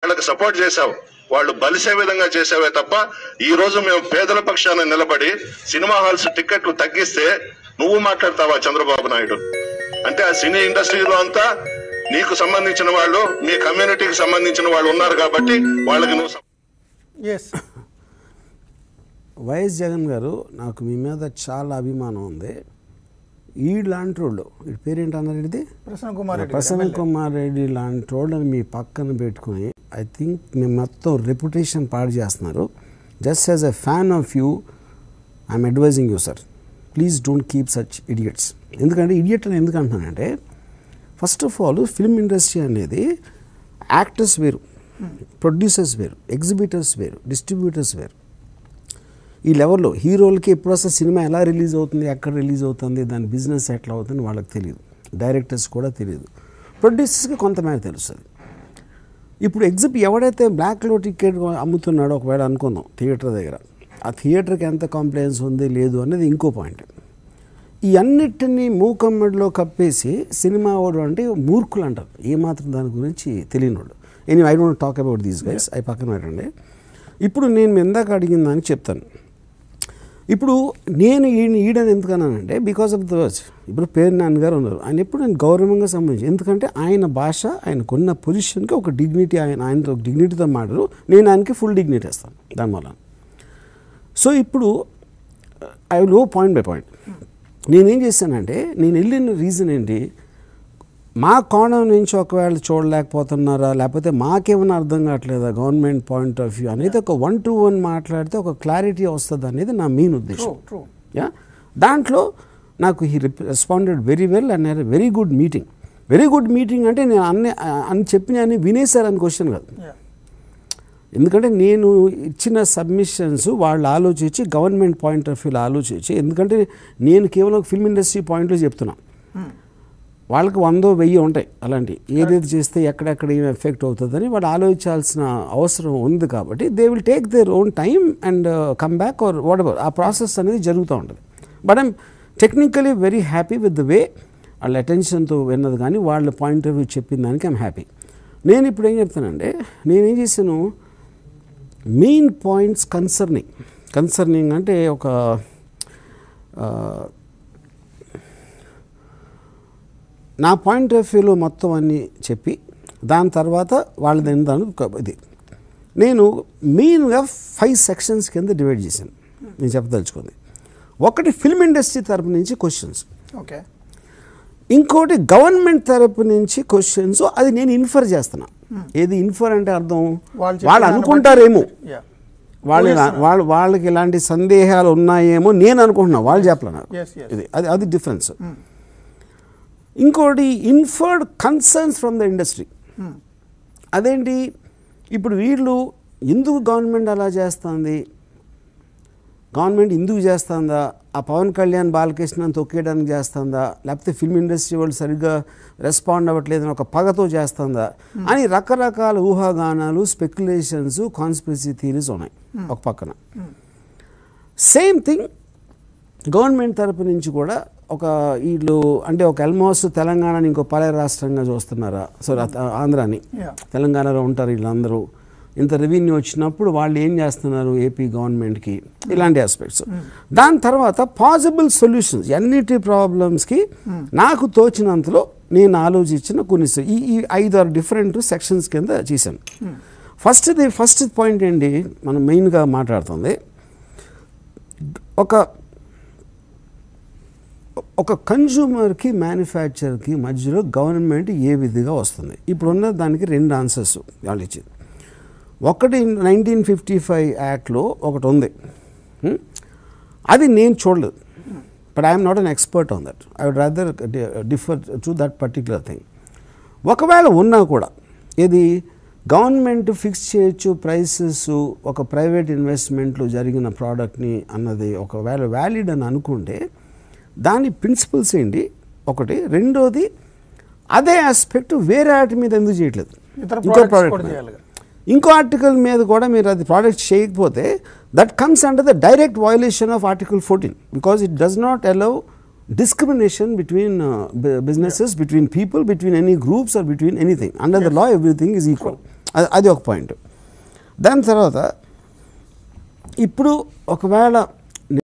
వాళ్ళకి సపోర్ట్ చేశావు వాళ్ళు బలిసే విధంగా చేసావే తప్ప ఈ రోజు మేము పేదల పక్షాన నిలబడి సినిమా హాల్స్ టికెట్లు తగ్గిస్తే నువ్వు మాట్లాడతావా చంద్రబాబు నాయుడు అంటే ఆ సినీ ఇండస్ట్రీలో అంతా నీకు సంబంధించిన వాళ్ళు మీ కమ్యూనిటీకి సంబంధించిన వాళ్ళు ఉన్నారు కాబట్టి వాళ్ళకి నువ్వు సపోర్ట్ ఎస్ వైఎస్ జగన్ గారు నాకు మీ మీద చాలా అభిమానం ఉంది ఈ లాంటి వాళ్ళు వీడి పేరేంటి అన్నారు ఇది ప్రసన్న కుమార్ రెడ్డి ప్రసన్న కుమార్ రెడ్డి లాంటి వాళ్ళని మీ పక్కన పెట్టుకుని ఐ థింక్ మేము మొత్తం రెప్యుటేషన్ పాడు చేస్తున్నారు just as a fan of you I'm advising you sir please don't keep such idiots ఎందుకంటే ఇడియట్ అని ఎందుకు అంటున్నానంటే first of all film industry అనేది యాక్టర్స్ వేరు ప్రొడ్యూసర్స్ వేరు ఎగ్జిబిటర్స్ వేరు డిస్ట్రిబ్యూటర్స్ వేరు ఈ లెవెల్లో హీరోలకి ఎప్పుడు అసలు సినిమా ఎలా రిలీజ్ అవుతుంది ఎక్కడ రిలీజ్ అవుతుంది దాని బిజినెస్ ఎట్లా అవుతుంది వాళ్ళకి తెలియదు డైరెక్టర్స్ కూడా తెలియదు ప్రొడ్యూసర్స్కి కొంతమేర తెలుస్తుంది ఇప్పుడు ఎగ్జిబి ఎవడైతే బ్లాక్లో టికెట్ అమ్ముతున్నాడో ఒకవేళ అనుకుందాం థియేటర్ దగ్గర ఆ థియేటర్కి ఎంత కాంప్లైన్స్ ఉంది లేదు అనేది ఇంకో పాయింట్ ఈ అన్నిటినీ మూకమ్మడిలో కప్పేసి సినిమా వాడు అంటే మూర్ఖులు అంటారు ఏమాత్రం దాని గురించి తెలియనోడు any I don't talk about these guys అవి పక్కన పెట్టండి ఇప్పుడు నేను మీ ఇందాక అడిగిన దానికి చెప్తాను ఇప్పుడు నేను ఈయన ఈడని ఎందుకన్నానంటే బికాస్ ఆఫ్ ద వర్డ్స్ ఇప్పుడు పేరు నాన్నగారు ఉన్నారు ఆయన ఎప్పుడు నేను గౌరవంగా సంబంధించి ఎందుకంటే ఆయన భాష ఆయనకున్న పొజిషన్కి ఒక డిగ్నిటీ ఆయన ఆయనతో ఒక డిగ్నిటీతో మాట్లాడు నేను ఆయనకి ఫుల్ డిగ్నిటీ ఇస్తాను దానివల్ల సో ఇప్పుడు I will go point by point నేనేం చేశానంటే నేను వెళ్ళిన రీజన్ ఏంటి మా కోణం నుంచి ఒకవేళ చూడలేకపోతున్నారా లేకపోతే మాకేమైనా అర్థం కావట్లేదా గవర్నమెంట్ పాయింట్ ఆఫ్ వ్యూ అనేది ఒక వన్ టు వన్ మాట్లాడితే ఒక క్లారిటీ వస్తుంది అనేది నా మెయిన్ ట్రూ ఉద్దేశం ట్రూ యా దాంట్లో నాకు he responded very well and had very good meeting very good meeting అంటే నేను అన్ని అని చెప్పిన అన్ని వినేశారని క్వశ్చన్ కాదు ఎందుకంటే నేను ఇచ్చిన సబ్మిషన్స్ వాళ్ళు ఆలోచించి గవర్నమెంట్ పాయింట్ ఆఫ్ వ్యూలో ఆలోచించి ఎందుకంటే నేను కేవలం ఫిల్మ్ ఇండస్ట్రీ పాయింట్లో చెప్తున్నా వాళ్ళకి వందో వెయ్యి ఉంటాయి అలాంటి ఏదేది చేస్తే ఎక్కడెక్కడ ఏం ఎఫెక్ట్ అవుతుందని వాళ్ళు ఆలోచించాల్సిన అవసరం ఉంది కాబట్టి they will take their own time and come back or whatever ఆ ప్రాసెస్ అనేది జరుగుతూ ఉంటుంది but I'm technically very happy with the way వాళ్ళ అటెన్షన్తో విన్నది కానీ వాళ్ళ పాయింట్ ఆఫ్ వ్యూ చెప్పిన దానికి ఐమ్ హ్యాపీ నేను ఇప్పుడు ఏం చెప్తానంటే నేనేం చేశాను మెయిన్ పాయింట్స్ కన్సర్నింగ్ కన్సర్నింగ్ అంటే ఒక ఆ, నా పాయింట్ ఆఫ్ వ్యూలో మొత్తం అన్నీ చెప్పి దాని తర్వాత వాళ్ళది దాని ఇది నేను మెయిన్గా ఫైవ్ సెక్షన్స్ కింద డివైడ్ చేశాను నేను చెప్పదలుచుకుంది ఒకటి ఫిల్మ్ ఇండస్ట్రీ తరపు నుంచి క్వశ్చన్స్ ఓకే ఇంకోటి గవర్నమెంట్ తరపు నుంచి క్వశ్చన్స్ అది నేను ఇన్ఫర్ చేస్తున్నా ఏది ఇన్ఫర్ అంటే అర్థం వాళ్ళు చెప్పిన వాళ్ళు దాన్ని అనుకుంటారేమో బట్టి- Yeah. వాళ్ళు ఇలా- వాళ్ళు వాళ్ళకి ఇలాంటి సందేహాలు ఉన్నాయేమో నేను అనుకుంటున్నా వాళ్ళు చెప్పలే నాకు Yes, yes. ఇది అది అది డిఫరెన్స్ ఇంకోటి inferred concerns from the industry అదేంటి ఇప్పుడు వీళ్ళు ఎందుకు గవర్నమెంట్ అలా చేస్తుంది గవర్నమెంట్ ఎందుకు చేస్తుందా ఆ పవన్ కళ్యాణ్ బాలకృష్ణని తొక్కేయడానికి చేస్తుందా లేకపోతే ఫిల్మ్ ఇండస్ట్రీ వాళ్ళు సరిగ్గా రెస్పాండ్ అవ్వట్లేదని ఒక పగతో చేస్తుందా అని రకరకాల ఊహాగానాలు స్పెక్యులేషన్స్ కాన్స్పిరసీ థీరీస్ ఉన్నాయి ఒక పక్కన సేమ్ థింగ్ గవర్నమెంట్ తరపు నుంచి కూడా ఒక వీళ్ళు అంటే ఒక ఆల్మోస్ట్ తెలంగాణని ఇంకో పలే రాష్ట్రంగా చూస్తున్నారా సో ఆంధ్రాని Yeah. తెలంగాణలో ఉంటారు వీళ్ళందరూ ఇంత రెవెన్యూ వచ్చినప్పుడు వాళ్ళు ఏం చేస్తున్నారు ఏపీ గవర్నమెంట్కి ఇలాంటి ఆస్పెక్ట్స్ దాని తర్వాత పాసిబుల్ సొల్యూషన్స్ అన్నిటి ప్రాబ్లమ్స్కి నాకు తోచినంతలో నేను ఆలోచించిన కొన్ని స- ఈ ఈ ఐదు ఆరు డిఫరెంట్ సెక్షన్స్ కింద చేశాను ఫస్ట్ది ఫస్ట్ పాయింట్ ఏంటి మనం మెయిన్గా మాట్లాడుతుంది ఒక ఒక కన్జ్యూమర్కి మ్యానుఫ్యాక్చర్కి మధ్యలో గవర్నమెంట్ ఏ విధిగా వస్తుంది ఇప్పుడున్న దానికి రెండు ఆన్సర్స్ వాళ్ళు ఇచ్చింది ఒకటి నైన్టీన్ ఫిఫ్టీ ఫైవ్ యాక్ట్లో ఒకటి ఉంది హ్మ్? అది నేను చూడలేదు but I'm not an expert on that I would rather differ to that particular thing ఒకవేళ ఉన్నా కూడా ఇది గవర్నమెంట్ ఫిక్స్ చేయొచ్చు ప్రైసెస్ ఒక ప్రైవేట్ ఇన్వెస్ట్మెంట్లో జరిగిన ప్రోడక్ట్ని అన్నది ఒకవేళ వ్యాలిడ్ అని అనుకుంటే దాని ప్రిన్సిపల్స్ ఏంటి ఒకటి రెండోది అదే ఆస్పెక్ట్ వేరే వాటి మీద ఎందుకు చేయట్లేదు ఇతర ఇంకో products product కూడా మీద. చేయాలిగా. ఇంకో ఆర్టికల్ మీద కూడా మీరు అది ప్రోడక్ట్ చేయకపోతే that comes under the direct violation of article fourteen because it does not allow discrimination between uh, bu- businesses, between people, between any groups or between anything. Under the law, everything is equal. అది అది ఒక point దాని తర్వాత ఇప్పుడు ఒకవేళ